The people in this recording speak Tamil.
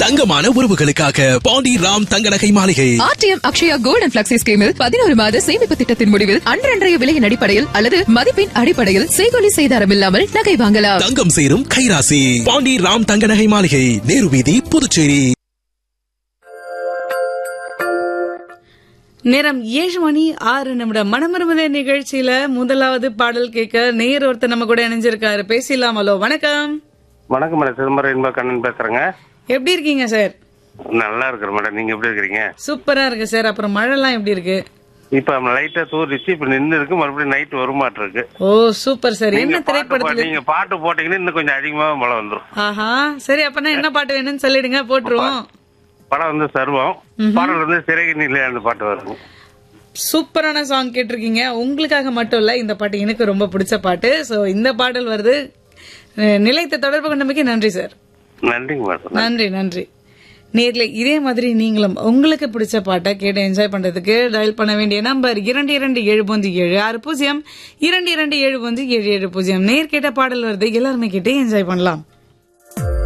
தங்கமான உறவுகளுக்காக பாண்டி ராம் தங்க நகை மாளிகை RTM Akshaya gold and flexi ஸ்கீமில் பதினோரு மாத சேமிப்பு திட்டத்தின் முடிவில் அன்றன்றைய விலையின் அடிப்படையில் அல்லது மதிப்பின் அடிப்படையில் செய்கொலி செய்தாரம் இல்லாமல் நகை வாங்கலாம் தங்கம் சேரும் கைராசி பாண்டி ராம் தங்க நகை மாளிகை நேரு வீதி புதுச்சேரி நேரம் ஏழு மணி ஆறு நிமிடம் மனமருமத நிகழ்ச்சியில முதலாவது பாடல் கேட்க நேர் ஒருத்தர் நம்ம கூட இணைஞ்சிருக்காரு பேசலாம் ஹலோ வணக்கம் வணக்கம் மேடம் சிதம்பரம் இன்ப கண்ணன் பேசுறேங்க எப்படி இருக்கீங்க சார் நல்லா இருக்கிற மேடம் நீங்க எப்படி இருக்கிறீங்க சூப்பரா இருக்கு சார் அப்புறம் மழைலாம் எப்படி இருக்கு இப்ப லைட்டா தூரிச்சு இப்ப நின்று இருக்கு மறுபடியும் நைட் வருமாட்டு இருக்கு ஓ சூப்பர் சார் என்ன நீங்க பாட்டு போ- திரைப்படத்துல நீங்க பாட்டு போட்டீங்கன்னா இன்னும் கொஞ்சம் அதிகமா மழை வந்துரும் ஆஹா சரி அப்பனா என்ன பாட்டு வேணும்னு சொல்லிடுங்க போட்டுருவோம் படம் வந்து சர்வம் பாடல் வந்து சிறகு நிலை அந்த பாட்டு வரும் சூப்பரான சாங் கேட்டிருக்கீங்க உங்களுக்காக மட்டும் இல்ல இந்த பாட்டு எனக்கு ரொம்ப பிடிச்ச பாட்டு சோ இந்த பாடல் வருது அஹ், நிலைத்த தொடர்பு கொண்டமைக்கு நன்றி சார் நன்றிங்க மேடம் நன்றி நன்றி நேர்ல இதே மாதிரி நீங்களும் உங்களுக்கு பிடிச்ச பாட்டை கேட்டு என்ஜாய் பண்றதுக்கு டயல் பண்ண வேண்டிய நம்பர் இரண்டு இரண்டு ஏழு பூந்து ஏழு ஆறு பூஜ்ஜியம் இரண்டு இரண்டு ஏழு பூந்து ஏழு ஏழு பூஜ்ஜியம் நேர் கேட்ட பாடல் வருது எல்லாருமே கேட்டு என்ஜாய் பண்ணலாம்